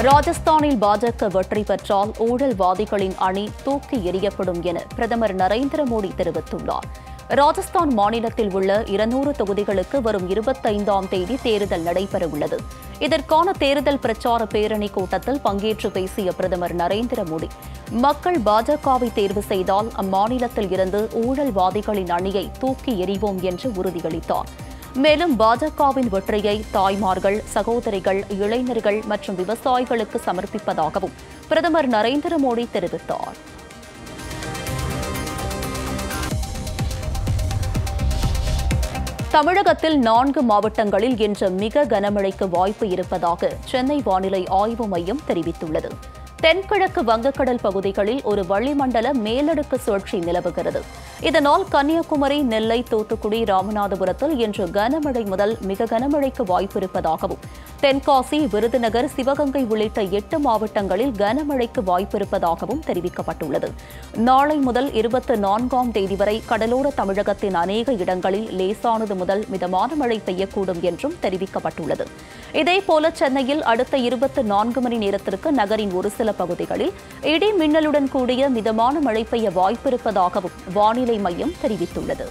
ராஜஸ்தானில் பாஜக வெற்றி பெற்றால் ஊழல்வாதிகளின் அணி தூக்கி எறியப்படும் என பிரதமர் நரேந்திர மோடி தெரிவித்துள்ளார் ராஜஸ்தான் மாநிலத்தில் உள்ள இருநூறு தொகுதிகளுக்கு வரும் இருபத்தைந்தாம் தேதி தேர்தல் நடைபெறவுள்ளது இதற்கான தேர்தல் பிரச்சார பேரணி கூட்டத்தில் பங்கேற்று பேசிய பிரதமர் நரேந்திர மோடி மக்கள் பாஜகவை தேர்வு செய்தால் அம்மாநிலத்தில் இருந்து ஊழல்வாதிகளின் அணியை தூக்கி எறிவோம் என்று உறுதியளித்தார் மேலும் பாஜகவின் வெற்றியை தாய்மார்கள் சகோதரிகள் இளைஞர்கள் மற்றும் விவசாயிகளுக்கு சமர்ப்பிப்பதாகவும் பிரதமர் நரேந்திர மோடி தெரிவித்தார் தமிழகத்தில் நான்கு மாவட்டங்களில் இன்று மிக கனமழைக்கு வாய்ப்பு இருப்பதாக சென்னை வானிலை ஆய்வு மையம் தெரிவித்துள்ளது தென்கிழக்கு வங்கக்கடல் பகுதிகளில் ஒரு வளிமண்டல மேலடுக்கு சுழற்சி நிலவுகிறது இதனால் கன்னியாகுமரி நெல்லை தூத்துக்குடி ராமநாதபுரத்தில் இன்று கனமழை முதல் மிக கனமழைக்கு வாய்ப்பு இருப்பதாகவும் தென்காசி விருதுநகர் சிவகங்கை உள்ளிட்ட எட்டு மாவட்டங்களில் கனமழைக்கு வாய்ப்பு இருப்பதாகவும் தெரிவிக்கப்பட்டுள்ளது நாளை முதல் இருபத்தி நான்காம் தேதி வரை கடலோர தமிழகத்தின் அநேக இடங்களில் லேசானது முதல் மிதமான மழை பெய்யக்கூடும் என்றும் தெரிவிக்கப்பட்டுள்ளது இதேபோல சென்னையில் அடுத்த இருபத்தி நான்கு மணி நேரத்திற்கு நகரின் ஒரு சில பகுதிகளில் இடி மின்னலுடன் கூடிய மிதமான மழை பெய்ய வாய்ப்பிருப்பதாகவும் வானிலை மையம் தெரிவித்துள்ளது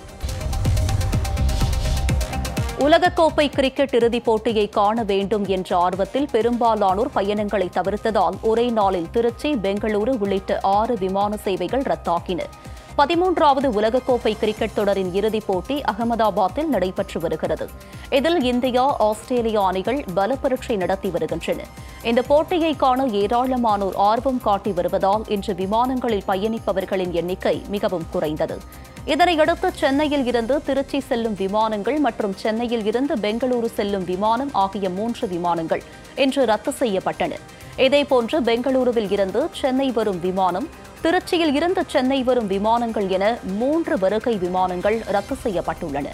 உலகக்கோப்பை கிரிக்கெட் இறுதிப் போட்டியை காண வேண்டும் என்ற ஆர்வத்தில் பெரும்பாலானோர் பயணங்களை தவிர்த்ததால் ஒரே நாளில் திருச்சி பெங்களூரு உள்ளிட்ட ஆறு விமான சேவைகள் ரத்தாகின பதிமூன்றாவது உலகக்கோப்பை கிரிக்கெட் தொடரின் இறுதிப் போட்டி அகமதாபாத்தில் நடைபெற்று வருகிறது இதில் இந்தியா ஆஸ்திரேலியா அணிகள் பல பரீட்சை நடத்தி வருகின்றன இந்த போட்டியை காண ஏராளமானோர் ஆர்வம் காட்டி வருவதால் இன்று விமானங்களில் பயணிப்பவர்களின் எண்ணிக்கை மிகவும் குறைந்தது இதனையடுத்து சென்னையில் இருந்து திருச்சி செல்லும் விமானங்கள் மற்றும் சென்னையில் இருந்து பெங்களூரு செல்லும் விமானம் ஆகிய மூன்று விமானங்கள் இன்று ரத்து செய்யப்பட்டன இதேபோன்று பெங்களூருவில் இருந்து சென்னை வரும் விமானம் திருச்சியில் இருந்து சென்னை வரும் விமானங்கள் என மூன்று வருகை விமானங்கள் ரத்து செய்யப்பட்டுள்ளன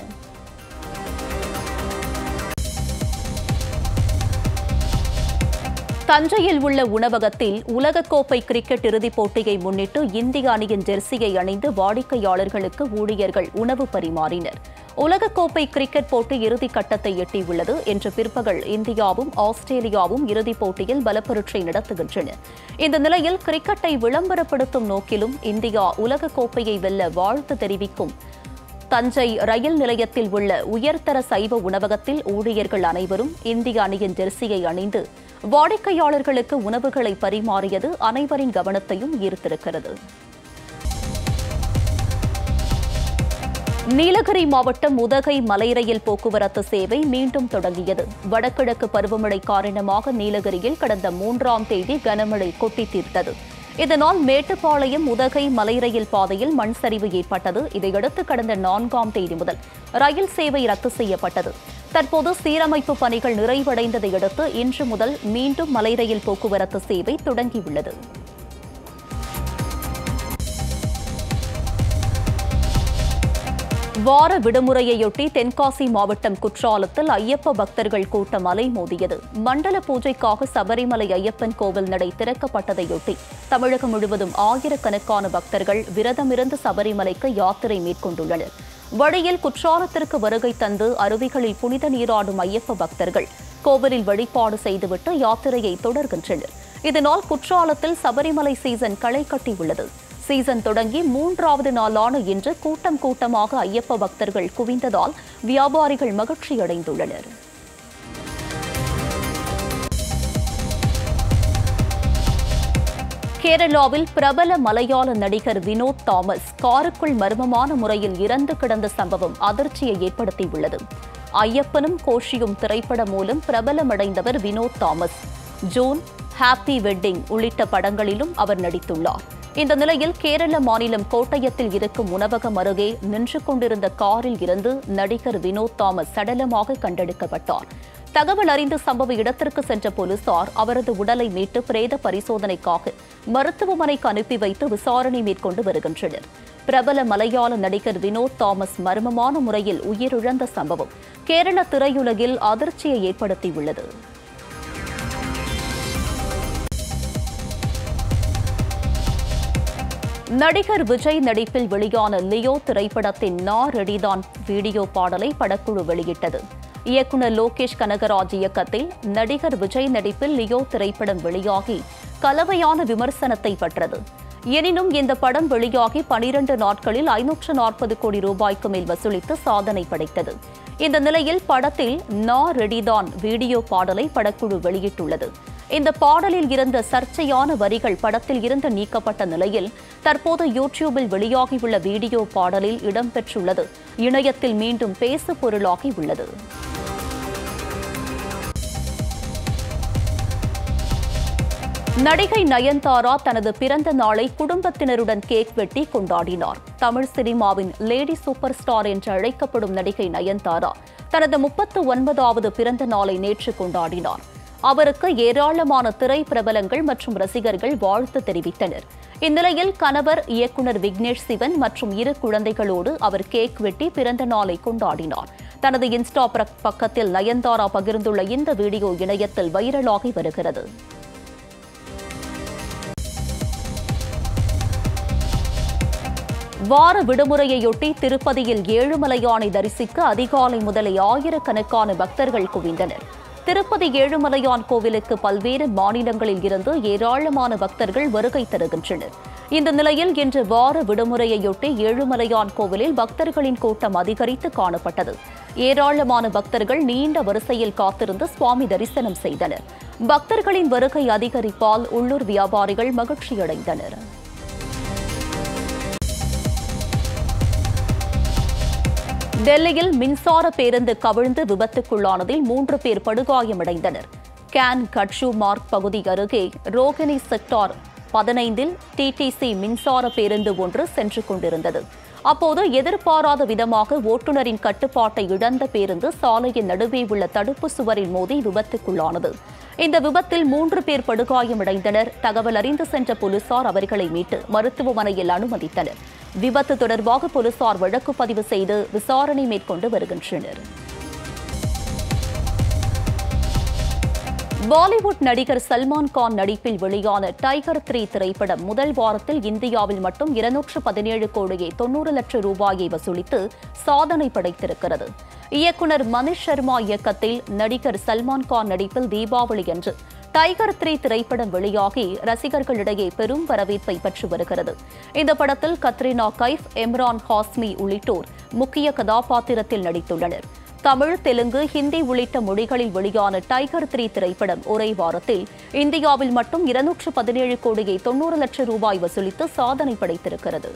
தஞ்சையில் உள்ள உணவகத்தில் உலகக்கோப்பை கிரிக்கெட் இறுதிப் போட்டியை முன்னிட்டு இந்திய அணியின் ஜெர்சியை அணிந்து வாடிக்கையாளர்களுக்கு ஊழியர்கள் உணவு பரிமாறினர் உலகக்கோப்பை கிரிக்கெட் போட்டி இறுதிக் கட்டத்தை எட்டியுள்ளது இன்று பிற்பகல் இந்தியாவும் ஆஸ்திரேலியாவும் இறுதிப் போட்டியில் பலப்பரீட்சை நடத்துகின்றன இந்த நிலையில் கிரிக்கெட்டை விளம்பரப்படுத்தும் நோக்கிலும் இந்தியா உலகக்கோப்பையை வெல்ல வாழ்த்து தெரிவிக்கும் தஞ்சை ரயில் நிலையத்தில் உள்ள உயர்தர சைவ உணவகத்தில் ஊழியர்கள் அனைவரும் இந்திய அணியின் ஜெர்சியை அணிந்து வாடிக்கையாளர்களுக்கு உணவுகளை பரிமாறியது அனைவரின் கவனத்தையும் ஈர்த்திருக்கிறது நீலகிரி மாவட்டம் உதகை மலை ரயில் போக்குவரத்து சேவை மீண்டும் தொடங்கியது வடகிழக்கு பருவமழை காரணமாக நீலகிரியில் கடந்த மூன்றாம் தேதி கனமழை கொட்டி தீர்த்தது இதனால் மேட்டுப்பாளையம் உதகை மலை ரயில் பாதையில் மண் சரிவு ஏற்பட்டது இதையடுத்து கடந்த நான்காம் தேதி முதல் ரயில் சேவை ரத்து செய்யப்பட்டது தற்போது சீரமைப்பு பணிகள் நிறைவடைந்ததை அடுத்து இன்று முதல் மீண்டும் மலை ரயில் போக்குவரத்து சேவை தொடங்கியுள்ளது வார விடுமுறையொட்டி தென்காசி மாவட்டம் குற்றாலத்தில் ஐயப்ப பக்தர்கள் கூட்டம் அலைமோதியது மண்டல பூஜைக்காக சபரிமலை ஐயப்பன் கோவில் நடை திறக்கப்பட்டதையொட்டி தமிழகம் முழுவதும் ஆயிரக்கணக்கான பக்தர்கள் விரதமிருந்து சபரிமலைக்கு யாத்திரை மேற்கொண்டுள்ளனர் வழியில் குற்றாலத்திற்கு வருகை தந்து அருவிகளில் புனித நீராடும் ஐயப்ப பக்தர்கள் கோவிலில் வழிபாடு செய்துவிட்டு யாத்திரையை தொடர்கின்றனர் இதனால் குற்றாலத்தில் சபரிமலை சீசன் களை கட்டியுள்ளது சீசன் தொடங்கி மூன்றாவது நாளான இன்று கூட்டம் கூட்டமாக ஐயப்ப பக்தர்கள் குவிந்ததால் வியாபாரிகள் மகிழ்ச்சியடைந்துள்ளனர் கேரளாவில் பிரபல மலையாள நடிகர் வினோத் தாமஸ் காருக்குள் மர்மமான முறையில் இறந்து கிடந்த சம்பவம் அதிர்ச்சியை ஏற்படுத்தியுள்ளது ஐயப்பனும் கோஷியும் திரைப்படம் மூலம் பிரபலமடைந்தவர் வினோத் தாமஸ் ஜூன் ஹாப்பி வெட்டிங் உள்ளிட்ட படங்களிலும் அவர் நடித்துள்ளார் இந்த நிலையில் கேரள மாநிலம் கோட்டயத்தில் இருக்கும் உணவகம் அருகே நின்று கொண்டிருந்த காரில் இருந்து நடிகர் வினோத் தாமஸ் சடலமாக கண்டெடுக்கப்பட்டார் தகவல் அறிந்து சம்பவ இடத்திற்கு சென்ற போலீசார் அவரது உடலை மீட்டு பிரேத பரிசோதனைக்காக மருத்துவமனைக்கு அனுப்பி வைத்து விசாரணை மேற்கொண்டு வருகின்றனர் பிரபல மலையாள நடிகர் வினோத் தாமஸ் மர்மமான முறையில் உயிரிழந்த சம்பவம் கேரள திரையுலகில் அதிர்ச்சியை ஏற்படுத்தியுள்ளது நடிகர் விஜய் நடிப்பில் வெளியான லியோ திரைப்படத்தின் நாரடிதான் வீடியோ பாடலை படக்குழு வெளியிட்டது இயக்குனர் லோகேஷ் கனகராஜ் இயக்கத்தில் நடிகர் விஜய் நடிப்பில் லியோ திரைப்படம் வெளியாகி கலவையான விமர்சனத்தை பெற்றது எனினும் இந்த படம் வெளியாகி பனிரண்டு நாட்களில் ஐநூற்று நாற்பது கோடி ரூபாய்க்கு மேல் வசூலித்து சாதனை படைத்தது இந்த நிலையில் படத்தில் நா ரெடிதான் வீடியோ பாடலை படக்குழு வெளியிட்டுள்ளது இந்த பாடலில் இருந்த சர்ச்சையான வரிகள் படத்தில் இருந்து நீக்கப்பட்ட நிலையில் தற்போது யூடியூபில் வெளியாகியுள்ள வீடியோ பாடலில் இடம்பெற்றுள்ளது இணையத்தில் மீண்டும் பேசு பொருளாகி உள்ளது நடிகை நயன்தாரா தனது பிறந்த நாளை குடும்பத்தினருடன் கேக் வெட்டி கொண்டாடினார் தமிழ் சினிமாவின் லேடி சூப்பர் ஸ்டார் என்று அழைக்கப்படும் நடிகை நயன்தாரா தனது முப்பத்து ஒன்பதாவது பிறந்த நாளை நேற்று கொண்டாடினார் அவருக்கு ஏராளமான திரை பிரபலங்கள் மற்றும் ரசிகர்கள் வாழ்த்து தெரிவித்தனர் இந்நிலையில் கணவர் இயக்குனர் விக்னேஷ் சிவன் மற்றும் இரு குழந்தைகளோடு அவர் கேக் வெட்டி பிறந்த நாளை கொண்டாடினார் தனது இன்ஸ்டா பக்கத்தில் நயன்தாரா பகிர்ந்துள்ள இந்த வீடியோ இணையத்தில் வைரலாகி வருகிறது வார விடுமுறையொட்டி திருப்பதியில் ஏழுமலையானை தரிசிக்க அதிகாலை முதலே ஆயிரக்கணக்கான பக்தர்கள் குவிந்தனர் திருப்பதி ஏழுமலையான் கோவிலுக்கு பல்வேறு மாநிலங்களில் இருந்து ஏராளமான பக்தர்கள் வருகை தருகின்றனர் இந்த நிலையில் இன்று வார விடுமுறையொட்டி ஏழுமலையான் கோவிலில் பக்தர்களின் கூட்டம் அதிகரித்து காணப்பட்டது ஏராளமான பக்தர்கள் நீண்ட வரிசையில் காத்திருந்து சுவாமி தரிசனம் செய்தனர் பக்தர்களின் வருகை அதிகரிப்பால் உள்ளூர் வியாபாரிகள் மகிழ்ச்சியடைந்தனர் டெல்லியில் மின்சார பேருந்து கவிழ்ந்து விபத்துக்குள்ளானதில் மூன்று பேர் படுகாயமடைந்தனர் கேன் கட்சு மார்க் பகுதி அருகே ரோகிணி செக்டார் பதினைந்தில் டிடிசி மின்சார பேருந்து ஒன்று சென்று கொண்டிருந்தது அப்போது எதிர்பாராத விதமாக ஓட்டுநரின் கட்டுப்பாட்டை இழந்த பேருந்து சாலையின் நடுவே உள்ள தடுப்பு சுவரில் மோதி விபத்துக்குள்ளானது இந்த விபத்தில் மூன்று பேர் படுகாயமடைந்தனர் தகவல் அறிந்து சென்ற போலீசார் அவர்களை மீட்டு மருத்துவமனையில் அனுமதித்தனர் விபத்து தொடர்பாக போலீசார் வழக்கு பதிவு செய்து விசாரணை மேற்கொண்டு வருகின்றனர் பாலிவுட் நடிகர் சல்மான் கான் நடிப்பில் வெளியான டைகர் த்ரீ திரைப்படம் முதல் வாரத்தில் இந்தியாவில் மட்டும் இருநூற்று பதினேழு கோடியே தொன்னூறு லட்சம் ரூபாயை வசூலித்து சாதனை படைத்திருக்கிறது இயக்குனர் மனிஷ் சர்மா இயக்கத்தில் நடிகர் சல்மான் கான் நடிப்பில் தீபாவளி அன்று டைகர் த்ரீ திரைப்படம் வெளியாகி ரசிகர்களிடையே பெரும் வரவேற்பை பெற்று வருகிறது இந்த படத்தில் கத்ரினா கைஃப் எம்ரான் ஹாஸ்மி உள்ளிட்டோர் முக்கிய கதாபாத்திரத்தில் நடித்துள்ளனர் தமிழ் தெலுங்கு ஹிந்தி உள்ளிட்ட மொழிகளில் வெளியான டைகர் த்ரீ திரைப்படம் ஒரே வாரத்தில் இந்தியாவில் மட்டும் இருநூற்று பதினேழு கோடியே தொன்னூறு லட்சம் ரூபாய் வசூலித்து சாதனை படைத்திருக்கிறது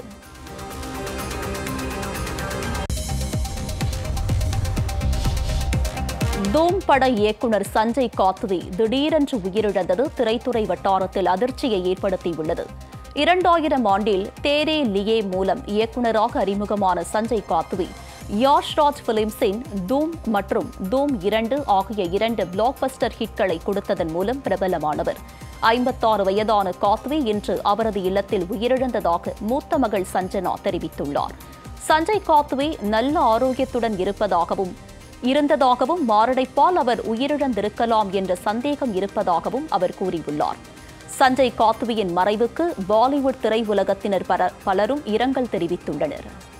தூம் பட இயக்குனர் சஞ்சய் காத்துவி திடீரென்று உயிரிழந்தது திரைத்துறை வட்டாரத்தில் அதிர்ச்சியை ஏற்படுத்தியுள்ளது இரண்டாயிரம் ஆண்டில் தேரே லியே மூலம் இயக்குநராக அறிமுகமான சஞ்சய் காத்துவி யாஷ்ராஜ் பிலிம்ஸின் தூம் மற்றும் தூம் இரண்டு ஆகிய இரண்டு பிளாக்பஸ்டர் ஹிட்களை கொடுத்ததன் மூலம் பிரபலமானவர் ஐம்பத்தாறு வயதான காத்வி இன்று அவரது இல்லத்தில் உயிரிழந்ததாக மூத்த மகள் சஞ்சனா தெரிவித்துள்ளார் சஞ்சய் காத்வி நல்ல ஆரோக்கியத்துடன் இருப்பதாகவும் இருந்ததாகவும் மாரடைப்பால் அவர் உயிரிழந்திருக்கலாம் என்ற சந்தேகம் இருப்பதாகவும் அவர் கூறியுள்ளார் சஞ்சய் காத்வியின் மறைவுக்கு பாலிவுட் திரையுலகத்தினர் பலரும் இரங்கல் தெரிவித்துள்ளனர்